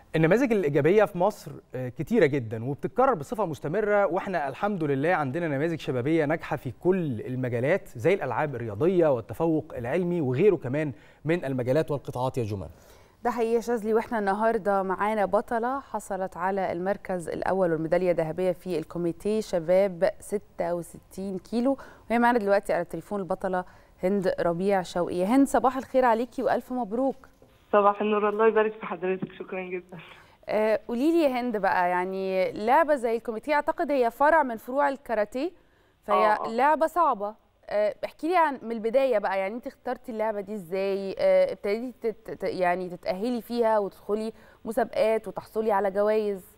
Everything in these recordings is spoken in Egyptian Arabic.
النماذج الإيجابية في مصر كتيرة جدا وبتتكرر بصفة مستمرة واحنا الحمد لله عندنا نماذج شبابية ناجحة في كل المجالات زي الألعاب الرياضية والتفوق العلمي وغيره كمان من المجالات والقطاعات يا جمال ده حقيقي يا شاذلي واحنا النهارده معانا بطله حصلت على المركز الاول والميداليه الذهبيه في الكوميتيه شباب 66 كيلو وهي معانا دلوقتي على التليفون البطله هند ربيع شوقي هند صباح الخير عليكي والف مبروك صباح النور الله يبارك في حضرتك شكرا جدا آه قولي لي يا هند بقى يعني لعبه زي الكوميتيه اعتقد هي فرع من فروع الكاراتيه فهي آه، آه. لعبه صعبه آه، احكي لي عن من البدايه بقى يعني انت اخترتي اللعبه دي ازاي آه، ابتديتي تت تت- يعني تتاهلي فيها وتدخلي مسابقات وتحصلي على جوائز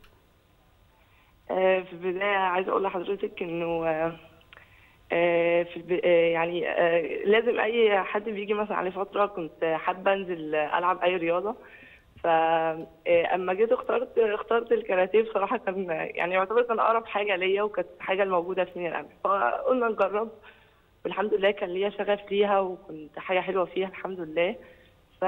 آه، في البداية عايزة أقول لحضرتك إنه آه، آه، في الب... آه، يعني آه، لازم أي حد بيجي مثلا عليه فترة كنت حابة أنزل ألعب أي رياضة فأما جيت اخترت اخترت الكاراتيه بصراحة كان يعني يعتبر كان أقرب حاجة ليا وكانت حاجة الموجودة في سنين الأمل فقلنا نجرب والحمد لله كان ليا شغف ليها وكنت حاجة حلوة فيها الحمد لله ف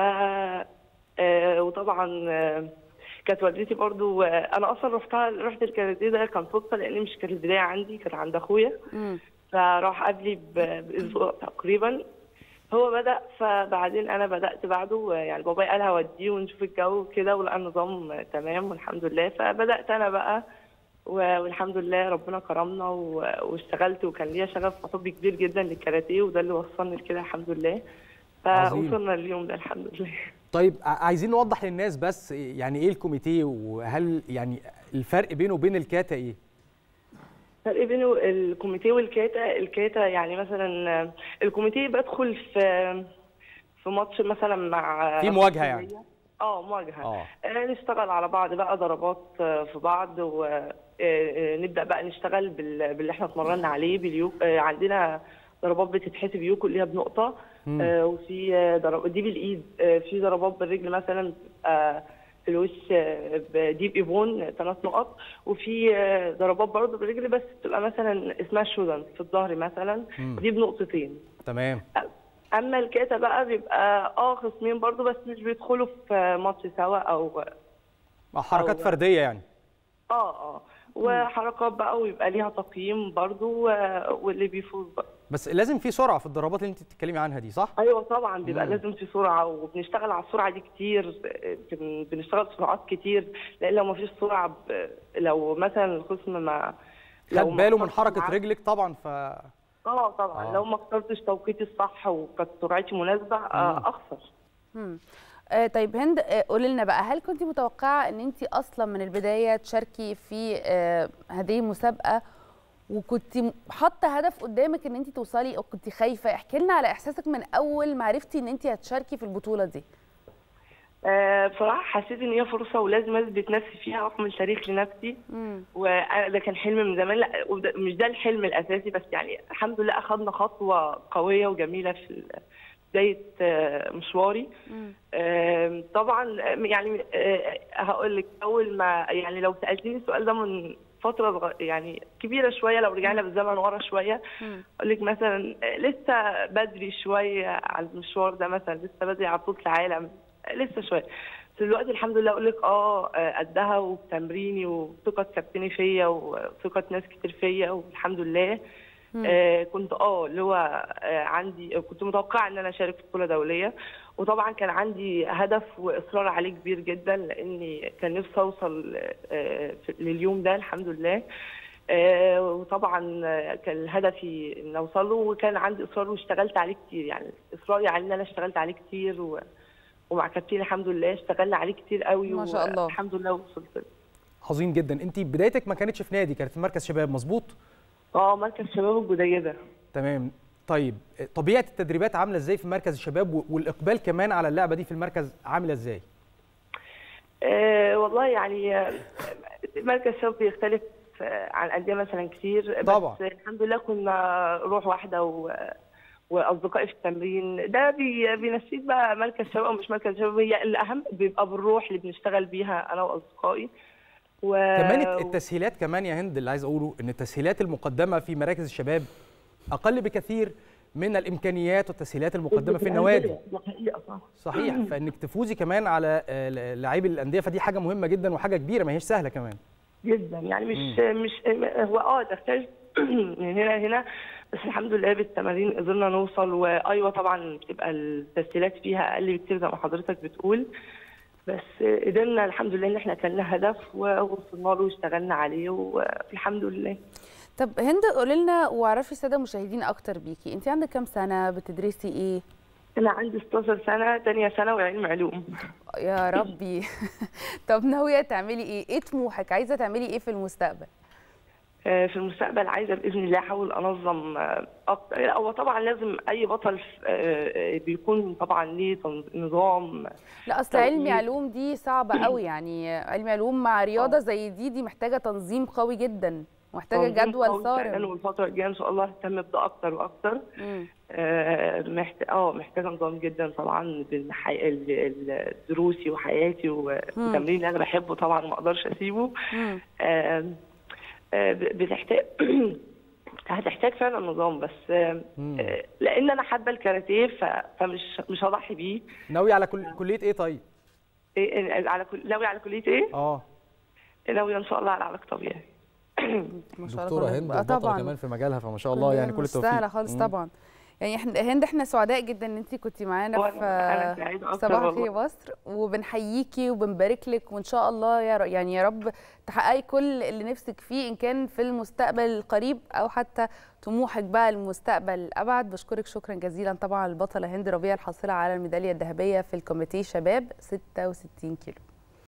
آه، وطبعا آه، كانت والدتي برضو آه، انا اصلا رحتها رحت الكاراتيه ده كان صدفه لان مش كانت البدايه عندي كانت عند اخويا مم. فراح قبلي ب- باسبوع تقريبا هو بدا فبعدين انا بدات بعده آه، يعني بابايا قال هوديه ونشوف الجو وكده ولقى النظام آه، تمام والحمد لله فبدات انا بقى و- والحمد لله ربنا كرمنا و- واشتغلت وكان ليا شغف وحب كبير جدا للكاراتيه وده اللي وصلني لكده الحمد لله عظيم. فوصلنا اليوم ده الحمد لله طيب ع- عايزين نوضح للناس بس يعني ايه الكوميتيه وهل يعني الفرق بينه وبين الكاتا ايه؟ الفرق بينه الكوميتيه والكاتا الكاتا يعني مثلا الكوميتيه بدخل في في ماتش مثلا مع في مواجهة يعني. اه مواجهه اه آه، نشتغل على بعض بقى ضربات آه، في بعض ونبدا بقى نشتغل بال- باللي احنا اتمرنا عليه باليو آه، عندنا ضربات بتتحسب يوكو اللي هي بنقطه مم. آه، وفي آه، ضرب دي بالايد آه، في ضربات بالرجل مثلا بتبقى في الوش آه، دي بايفون ثلاث نقط وفي آه، ضربات برضه بالرجل بس بتبقى مثلا اسمها شودن في الظهر مثلا مم. دي بنقطتين تمام اما الكاتا بقى بيبقى اه خصمين برضه بس مش بيدخلوا في ماتش سوا او مع حركات أو- فرديه يعني اه اه وحركات بقى ويبقى ليها تقييم برضه و- واللي بيفوز بقى بس لازم في سرعه في الضربات اللي انت بتتكلمي عنها دي صح؟ ايوه طبعا بيبقى مم. لازم في سرعه وبنشتغل على السرعه دي كتير بن- بنشتغل سرعات كتير لان لو ما فيش سرعه ب- لو مثلا الخصم ما لو خد ما باله من اخترتش حركه معاه- رجلك طبعا ف اه طبعا آه. لو ما اخترتش توقيتي الصح وكانت سرعتي مناسبه آه، مم. اخسر مم. آه طيب هند آه قولي لنا بقى هل كنت متوقعه ان انت اصلا من البدايه تشاركي في آه هذه المسابقه وكنت م- حاطه هدف قدامك ان انت توصلي او كنت خايفه احكي لنا على احساسك من اول ما عرفتي ان انت هتشاركي في البطوله دي آه، بصراحه حسيت ان هي فرصه ولازم اثبت نفسي فيها واعمل تاريخ لنفسي مم. وده كان حلم من زمان لا وده- مش ده الحلم الاساسي بس يعني الحمد لله اخذنا خطوه قويه وجميله في ال- بدايه آه، مشواري مم. آم، طبعا آم، يعني آه، هقول لك اول ما يعني لو سالتيني السؤال ده من فتره صغ- يعني كبيره شويه لو رجعنا بالزمن ورا شويه مم. اقول لك مثلا آه، لسه بدري شويه على المشوار ده مثلا لسه بدري على بطوله العالم آه، لسه شويه بس دلوقتي الحمد لله اقول لك اه آه، قدها وبتمريني وثقه كابتني فيا وثقه ناس كتير فيا والحمد لله مم. آه كنت اه اللي هو آه عندي كنت متوقعه ان انا اشارك في بطوله دوليه وطبعا كان عندي هدف واصرار عليه كبير جدا لاني كان نفسي اوصل آه في- لليوم ده الحمد لله آه وطبعا آه، كان هدفي ان اوصل له وكان عندي اصرار واشتغلت عليه كتير يعني اصراري على ان انا اشتغلت عليه كتير و ومع كابتن الحمد لله اشتغلنا عليه كتير قوي ما شاء الله. والحمد لله وصلت له. عظيم جدا انت بدايتك ما كانتش في نادي كانت في مركز شباب مظبوط اه مركز شباب الجديده تمام طيب طبيعه التدريبات عامله ازاي في مركز الشباب و- والاقبال كمان على اللعبه دي في المركز عامله ازاي آه والله يعني آه، مركز شباب بيختلف آه، عن أندية مثلا كتير طبعا. بس الحمد لله كنا روح واحدة و واصدقائي في التمرين ده بي بينسيك بقى مركز شباب او مش مركز شباب هي الاهم بيبقى بالروح اللي بنشتغل بيها انا واصدقائي و... كمان الت- التسهيلات كمان يا هند اللي عايز اقوله ان التسهيلات المقدمه في مراكز الشباب اقل بكثير من الامكانيات والتسهيلات المقدمه في النوادي دي حقيقه صح صحيح فانك تفوزي كمان على آه، لاعبي الانديه فدي حاجه مهمه جدا وحاجه كبيره ما هيش سهله كمان جدا يعني مش مش هو اه تختلف من هنا لهنا بس الحمد لله بالتمارين قدرنا نوصل وايوه طبعا بتبقى التسهيلات فيها اقل بكتير زي ما حضرتك بتقول بس قدرنا الحمد لله ان احنا كان لنا هدف ووصلنا له واشتغلنا عليه والحمد لله طب هند قولي لنا وعرفي الساده المشاهدين اكتر بيكي انت عندك كام سنه بتدرسي ايه انا عندي 16 سنه تانية ثانوي علم علوم يا ربي طب ناويه تعملي ايه ايه طموحك عايزه تعملي ايه في المستقبل آه، في المستقبل عايزه باذن الله احاول انظم آه، اكتر هو طبعا لازم اي بطل آه، بيكون طبعا ليه تنظ- نظام لا اصل توقيت. علمي علوم دي صعبه قوي يعني علمي علوم مع رياضه آه. زي دي دي محتاجه تنظيم قوي جدا محتاجه تنظيم جدول قوي فعلاً، صارم والفتره الجايه ان شاء الله اهتم بده اكتر واكتر مم. آه، محت... اه محتاجه نظام جدا طبعا بالح... ال- ال- دروسي وحياتي والتمرين اللي انا بحبه طبعا ما اقدرش اسيبه مم. آه، آه، ب- بتحتاج هتحتاج فعلا نظام بس آه، مم. آه، لان انا حابه الكاراتيه ف- فمش مش هضحي بيه ناوي على كل كليه ايه طيب إيه- على كل ناوي على كليه ايه؟ اه ناوي ان شاء الله على علاج طبيعي ما شاء الله دكتوره كلهم- هند آه وبطله طبعا كمان في مجالها فما شاء الله كلنا يعني كل مش التوفيق سهله خالص مم. طبعا يعني احنا هند احنا سعداء جدا ان انت كنتي معانا وأنا- في أنا سعيدة أكتر صباح والله. الخير مصر وبنحييكي وبنبارك لك وان شاء الله يا ر- يعني يا رب تحققي كل اللي نفسك فيه ان كان في المستقبل القريب او حتى طموحك بقى للمستقبل الابعد بشكرك شكرا جزيلا طبعا البطله هند ربيع الحاصله على الميداليه الذهبيه في الكوميتيه شباب 66 كيلو